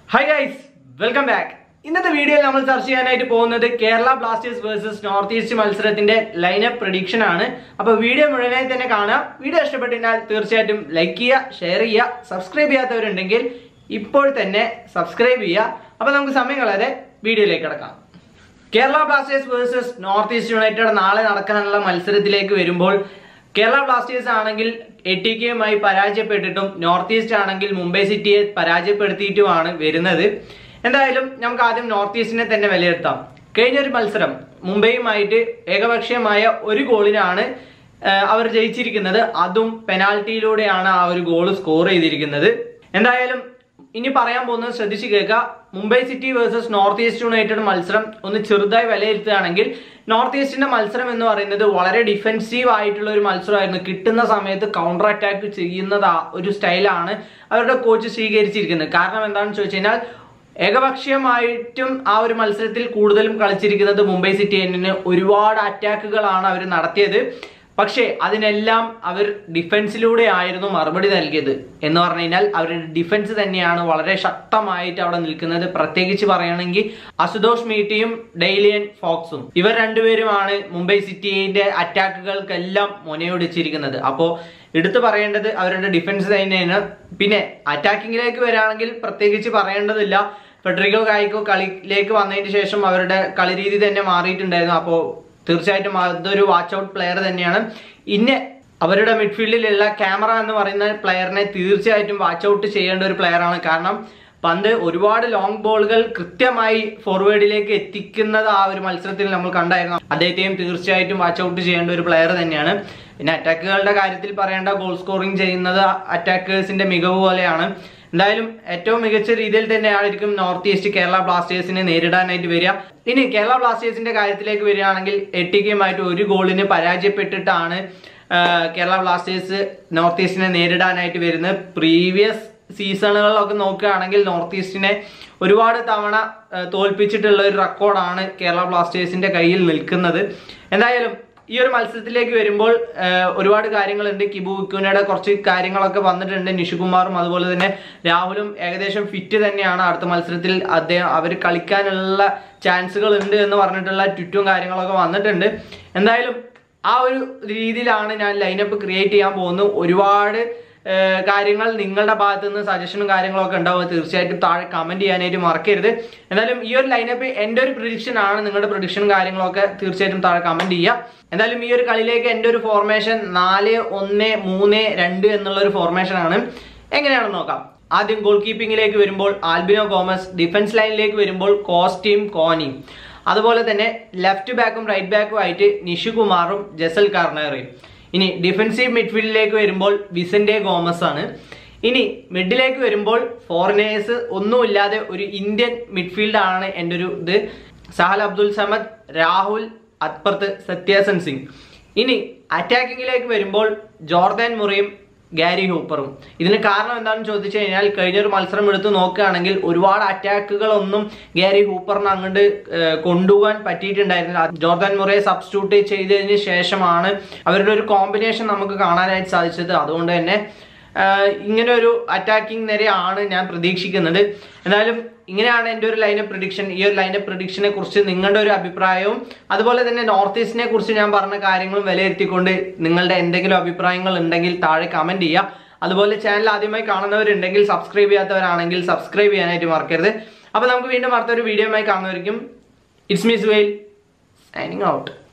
hi guys welcome back ഇന്നത്തെ വീഡിയോയിൽ നമ്മൾ ചർച്ച ചെയ്യാനായിട്ട് പോകുന്നത് Kerala Blasters versus North East മത്സരത്തിന്റെ ലൈനപ്പ് പ്രഡിക്ഷൻ ആണ് അപ്പോൾ വീഡിയോ മുഴുവനായി തന്നെ കാണാം വീഡിയോ ഇഷ്ടപ്പെട്ടാൽ തീർച്ചയായിട്ടും ലൈക്ക് ചെയ്യുക ഷെയർ ചെയ്യുക സബ്സ്ക്രൈബ് ചെയ്യാത്തവരുണ്ടെങ്കിൽ ഇപ്പോൾ തന്നെ സബ്സ്ക്രൈബ് ചെയ്യുക അപ്പോൾ നമുക്ക് സമയം കളയാതെ വീഡിയോയിലേക്ക് കിടക്കാം Kerala Blasters versus North East United നാളെ നടക്കാനുള്ള മത്സരത്തിലേക്ക് വരുമ്പോൾ കേരള ബ്ലാസ്റ്റേഴ്സ് ആണെങ്കിൽ എ ടി കെയുമായി പരാജയപ്പെട്ടിട്ടും നോർത്ത് ഈസ്റ്റ് ആണെങ്കിൽ മുംബൈ സിറ്റിയെ പരാജയപ്പെടുത്തിയിട്ടുമാണ് വരുന്നത് എന്തായാലും നമുക്ക് ആദ്യം നോർത്ത് ഈസ്റ്റിനെ തന്നെ വിലയിരുത്താം കഴിഞ്ഞൊരു മത്സരം മുംബൈയുമായിട്ട് ഏകപക്ഷീയമായ ഒരു ഗോളിനാണ് ആ, അവർ ജയിച്ചിരിക്കുന്നത് അതും പെനാൽറ്റിയിലൂടെയാണ് ആ ഒരു ഗോൾ സ്കോർ ചെയ്തിരിക്കുന്നത് എന്തായാലും ഇനി പറയാൻ പോകുന്നത് ശ്രദ്ധിച്ച് കേൾക്കുക Mumbai City versus North East United മത്സരം ഒന്ന് ചെറുതായി വിലയിരുത്തുകയാണെങ്കിൽ നോർത്ത് ഈസ്റ്റിന്റെ മത്സരം എന്ന് പറയുന്നത് വളരെ ഡിഫെൻസീവ് ആയിട്ടുള്ള ഒരു മത്സരമായിരുന്നു കിട്ടുന്ന സമയത്ത് കൗണ്ടർ അറ്റാക്ക് ചെയ്യുന്നത് ആ ഒരു സ്റ്റൈലാണ് അവരുടെ കോച്ച് സ്വീകരിച്ചിരിക്കുന്നത് കാരണം എന്താണെന്ന് ചോദിച്ചു കഴിഞ്ഞാൽ ഏകപക്ഷീയമായിട്ടും ആ ഒരു മത്സരത്തിൽ കൂടുതലും കളിച്ചിരിക്കുന്നത് മുംബൈ സിറ്റി എന്നിന് ഒരുപാട് അറ്റാക്കുകളാണ് അവർ നടത്തിയത് പക്ഷേ അതിനെല്ലാം അവർ ഡിഫൻസിലൂടെ ആയിരുന്നു മറുപടി നൽകിയത് എന്ന് പറഞ്ഞു കഴിഞ്ഞാൽ അവരുടെ ഡിഫൻസ് തന്നെയാണ് വളരെ ശക്തമായിട്ട് അവിടെ നിൽക്കുന്നത് പ്രത്യേകിച്ച് പറയുകയാണെങ്കിൽ അസുതോഷ് മീട്ടിയും ഡെയിലിയൻ ഫോക്സും ഇവർ രണ്ടുപേരുമാണ് മുംബൈ സിറ്റിയുടെ അറ്റാക്കുകൾക്കെല്ലാം മുനയൊടിച്ചിരിക്കുന്നത് അപ്പോൾ എടുത്തു പറയേണ്ടത് അവരുടെ ഡിഫൻസ് തന്നെയാണ് പിന്നെ അറ്റാക്കിങ്ങിലേക്ക് വരികയാണെങ്കിൽ പ്രത്യേകിച്ച് പറയേണ്ടതില്ല ഫെഡറിക്കോ കായിക്കോ കളിയിലേക്ക് വന്നതിന് ശേഷം അവരുടെ കളി രീതി തന്നെ മാറിയിട്ടുണ്ടായിരുന്നു അപ്പോൾ തീർച്ചയായിട്ടും അതൊരു വാച്ച് ഔട്ട് പ്ലെയർ തന്നെയാണ് ഇന്നെ അവരുടെ മിഡ്ഫീൽഡിലുള്ള ക്യാമറ എന്ന് പറയുന്ന പ്ലെയറിനെ തീർച്ചയായിട്ടും വാച്ച് ഔട്ട് ചെയ്യേണ്ട ഒരു പ്ലെയറാണ് കാരണം പന്ത് ഒരുപാട് ലോങ് ബോളുകൾ കൃത്യമായി ഫോർവേഡിലേക്ക് എത്തിക്കുന്നത് ആ ഒരു മത്സരത്തിൽ നമ്മൾ കണ്ടായിരുന്നു അദ്ദേഹത്തെയും തീർച്ചയായിട്ടും വാച്ച് ഔട്ട് ചെയ്യേണ്ട ഒരു പ്ലെയർ തന്നെയാണ് പിന്നെ അറ്റാക്കുകളുടെ കാര്യത്തിൽ പറയേണ്ട ഗോൾ സ്കോറിംഗ് ചെയ്യുന്നത് അറ്റാക്കേഴ്സിന്റെ മികവ് പോലെയാണ് എന്തായാലും ഏറ്റവും മികച്ച രീതിയിൽ തന്നെയായിരിക്കും നോർത്ത് ഈസ്റ്റ് കേരള ബ്ലാസ്റ്റേഴ്സിനെ നേരിടാനായിട്ട് വരിക ഇനി കേരള ബ്ലാസ്റ്റേഴ്സിന്റെ കാര്യത്തിലേക്ക് വരികയാണെങ്കിൽ എട്ടിക്കയുമായിട്ട് ഒരു ഗോളിന് പരാജയപ്പെട്ടിട്ടാണ് ആ, കേരള ബ്ലാസ്റ്റേഴ്സ് നോർത്ത് ഈസ്റ്റിനെ നേരിടാനായിട്ട് വരുന്നത് പ്രീവിയസ് സീസണുകളിലൊക്കെ നോക്കുകയാണെങ്കിൽ നോർത്ത് ഈസ്റ്റിനെ ഒരുപാട് തവണ ആ, തോൽപ്പിച്ചിട്ടുള്ള ഒരു റെക്കോർഡാണ് കേരള ബ്ലാസ്റ്റേഴ്സിന്റെ കയ്യിൽ നിൽക്കുന്നത് എന്തായാലും ഈ ഒരു മത്സരത്തിലേക്ക് വരുമ്പോൾ ആ, ഒരുപാട് കാര്യങ്ങളുണ്ട് കിബു വിക്കുനയുടെ കുറച്ച് കാര്യങ്ങളൊക്കെ വന്നിട്ടുണ്ട് നിഷുകുമാറും അതുപോലെ തന്നെ രാഹുലും ഏകദേശം ഫിറ്റ് തന്നെയാണ് അടുത്ത മത്സരത്തിൽ അദ്ദേഹം അവർ കളിക്കാനുള്ള ചാൻസുകൾ ഉണ്ട് എന്ന് പറഞ്ഞിട്ടുള്ള ട്വിറ്റും കാര്യങ്ങളൊക്കെ വന്നിട്ടുണ്ട് എന്തായാലും ആ ഒരു രീതിയിലാണ് ഞാൻ ലൈനപ്പ് ക്രിയേറ്റ് ചെയ്യാൻ പോകുന്നത് ഒരുപാട് ഏഹ് കാര്യങ്ങൾ നിങ്ങളുടെ ഭാഗത്ത് നിന്ന് സജഷനും കാര്യങ്ങളൊക്കെ ഉണ്ടാവും തീർച്ചയായിട്ടും താഴെ കമന്റ് ചെയ്യാനായിട്ട് മറക്കരുത് എന്തായാലും ഈ ഒരു ലൈനപ്പ് എൻ്റെ ഒരു പ്രഡിക്ഷൻ ആണ് നിങ്ങളുടെ പ്രഡിക്ഷനും കാര്യങ്ങളൊക്കെ തീർച്ചയായിട്ടും താഴെ കമന്റ് ചെയ്യുക എന്തായാലും ഈ ഒരു കളിയിലേക്ക് എൻ്റെ ഒരു ഫോർമേഷൻ നാല് ഒന്ന് മൂന്ന് രണ്ട് എന്നുള്ള ഒരു ഫോർമേഷൻ ആണ് എങ്ങനെയാണെന്ന് നോക്കാം ആദ്യം ഗോൾ കീപ്പിംഗിലേക്ക് വരുമ്പോൾ ആൽബിനോ ഗോമസ് ഡിഫൻസ് ലൈനിലേക്ക് വരുമ്പോൾ കോസ്റ്റീം കോനി അതുപോലെ തന്നെ ലെഫ്റ്റ് ബാക്കും റൈറ്റ് ബാക്കും ആയിട്ട് നിഷുകുമാറും ജസൽ കാർണേറയും ഇനി ഡിഫൻസീവ് മിഡ്ഫീൽഡിലേക്ക് വരുമ്പോൾ വിസന്റെ ഗോമസ് ആണ് ഇനി മിഡിലേക്ക് വരുമ്പോൾ ഫോറിനേഴ്സ് ഒന്നുമില്ലാതെ ഒരു ഇന്ത്യൻ മിഡ്ഫീൽഡ് ആണ് എൻ്റെ ഒരു ഇത് സഹൽ അബ്ദുൽ സമദ് രാഹുൽ അത്പർത്ത് സത്യാസൻ സിംഗ് ഇനി അറ്റാക്കിങ്ങിലേക്ക് വരുമ്പോൾ ജോർദാൻ മുറിയും ഗാരി ഹൂപ്പറും ഇതിന് കാരണം എന്താണെന്ന് ചോദിച്ചു കഴിഞ്ഞാൽ കഴിഞ്ഞൊരു മത്സരം എടുത്ത് നോക്കുകയാണെങ്കിൽ ഒരുപാട് അറ്റാക്കുകളൊന്നും ഗാരി ഹൂപ്പറിന് അങ്ങോട്ട് ഏഹ്, കൊണ്ടുപോകാൻ പറ്റിയിട്ടുണ്ടായിരുന്നില്ല ജോർദാൻ മുറയെ സബ്സ്റ്റിറ്റ്യൂട്ട് ചെയ്തതിന് ശേഷമാണ് അവരുടെ ഒരു കോമ്പിനേഷൻ നമുക്ക് കാണാനായിട്ട് സാധിച്ചത് അതുകൊണ്ട് തന്നെ ആഹ് ഇങ്ങനെ ഒരു അറ്റാക്കിംഗ് നിരയാണ് ഞാൻ പ്രതീക്ഷിക്കുന്നത് എന്തായാലും ഇങ്ങനെയാണ് എൻ്റെ ഒരു ലൈനപ്പ് പ്രഡിക്ഷൻ ഈ ഒരു ലൈനപ്പ് പ്രഡിക്ഷനെ കുറിച്ച് നിങ്ങളുടെ ഒരു അഭിപ്രായവും അതുപോലെ തന്നെ നോർത്ത് ഈസ്റ്റിനെ കുറിച്ച് ഞാൻ പറഞ്ഞ കാര്യങ്ങളും വിലയിരുത്തിക്കൊണ്ട് നിങ്ങളുടെ എന്തെങ്കിലും അഭിപ്രായങ്ങൾ ഉണ്ടെങ്കിൽ താഴെ കമന്റ് ചെയ്യുക അതുപോലെ ചാനൽ ആദ്യമായി കാണുന്നവരുണ്ടെങ്കിൽ സബ്സ്ക്രൈബ് ചെയ്യാത്തവരാണെങ്കിൽ സബ്സ്ക്രൈബ് ചെയ്യാനായിട്ട് മറക്കരുത് അപ്പോൾ നമുക്ക് വീണ്ടും അടുത്തൊരു വീഡിയോയുമായി കാണുന്നവരിക്കും ഇറ്റ്സ് മീസ് വെയിൽ സൈനിങ് ഔട്ട്